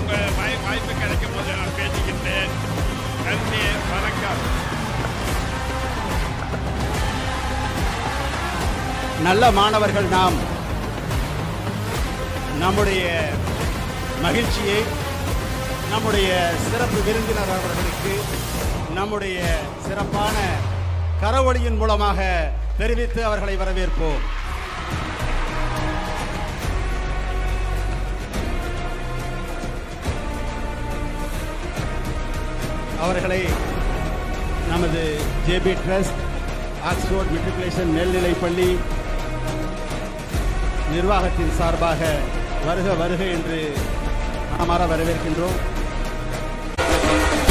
உங்கள் வாய் வாய்ப்பு கிடைக்கும் போது நான் பேசுகின்றேன் நன்றி வணக்கம் நல்ல மாணவர்கள் நாம் நம்முடைய மகிழ்ச்சியை நம்முடைய சிறப்பு விருந்தினர் அவர்களுக்கு நம்முடைய சிறப்பான கரவொலியின் மூலமாக தெரிவித்து அவர்களை வரவேற்போம் அவர்களை நமது ஜேபி ட்ரஸ்ட் ஆக்ஸ்போர்ட் மெட்ரிகுலேஷன் மேல்நிலைப் பள்ளி நிர்வாகத்தின் சார்பாக வருக வருக என்று மனமாற வரவேற்கின்றோம்